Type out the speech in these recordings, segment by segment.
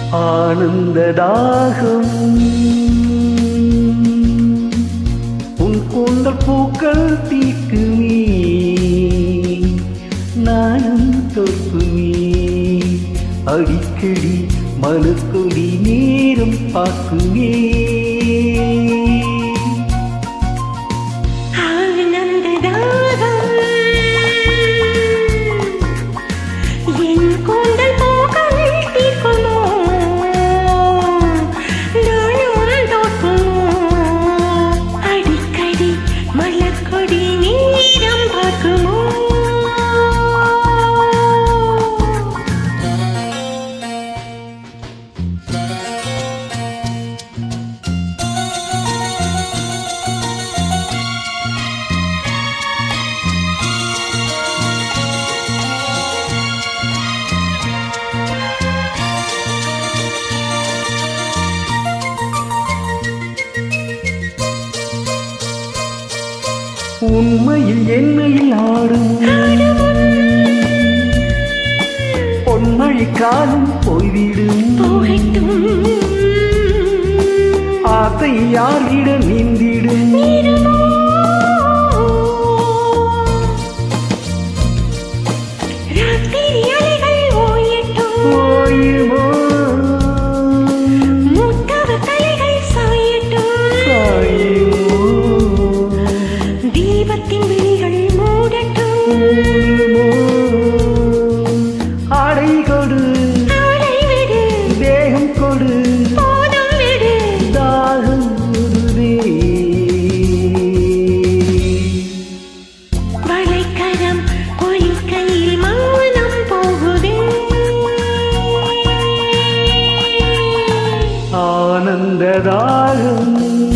ஆனந்த தாகம் உன் கூந்தல் பூக்கள் தீக்குமே நானும் தோற்குமே அடிக்கடி மலர்கொடி நேரம் பார்க்குமே ஆனந்ததாகம் என் கூந்தல் பூக்கள் தீர்க்குமோ நானும் தோற்குமோ அடிக்கடி மலர்கொடி நீரம் பார்க்குமோ உண்மையில் என்னையில் ஆடும் பொன்மழை காலம் போய்விடும் போகட்டும் ஆசை யாரிடம் நீந்திடும் ராத்திரி அலைகள் ஓயட்டும் ஓயுமோ மூத்தவ தலைகள் சாயட்டும் சாயுமோ தீபத்தின் விழிகள் மூடட்டும் ஓயுமோ ஆடை கொடு ஆடை விடு தேகம் கொடு போதும் விடு தாகம் உருதே வளைக்கரம் ஒலிக்கையில் மௌனம் போகுதே ஆனந்ததாகம்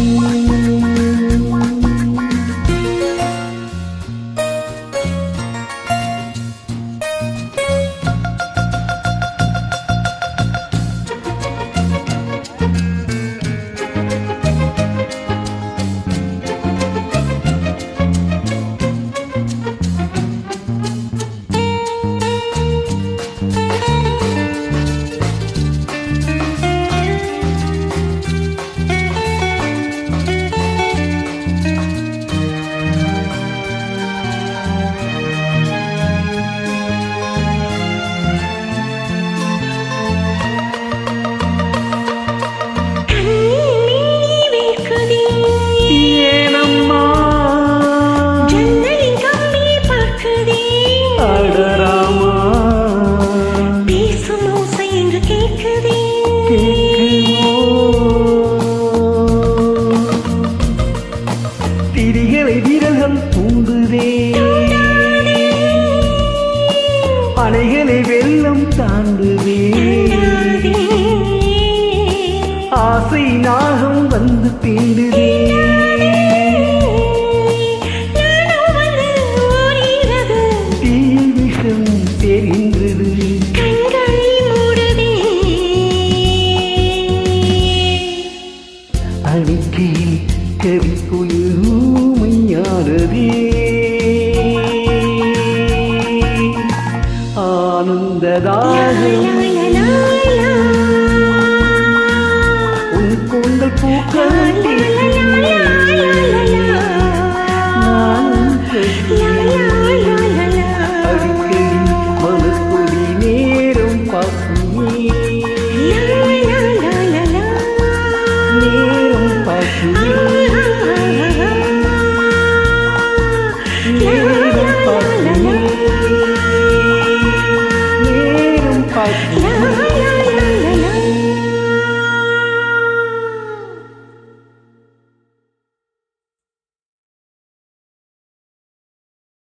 கண்ணில் வேர்க்குதே ஏனம்மா ஜன்னலின் கம்பி பார்க்குதே அடராமா பேசும் ஓசை என்று கேட்குதே கேட்குமோ திரிகளை விரல்கள் தூண்டுதே அணைகளை வெள்ளம் தாண்டுதே ஆசை நாகம் வந்து தீண்டுதே நானும் வந்து ஓடுகிறது தீ விஷம் தெரிந்தது கண்கள் மூடுதே அணிக்கையில் கவி குயூமையானதே ஆனந்ததாகம் உன் கூந்தல் பூக்கள்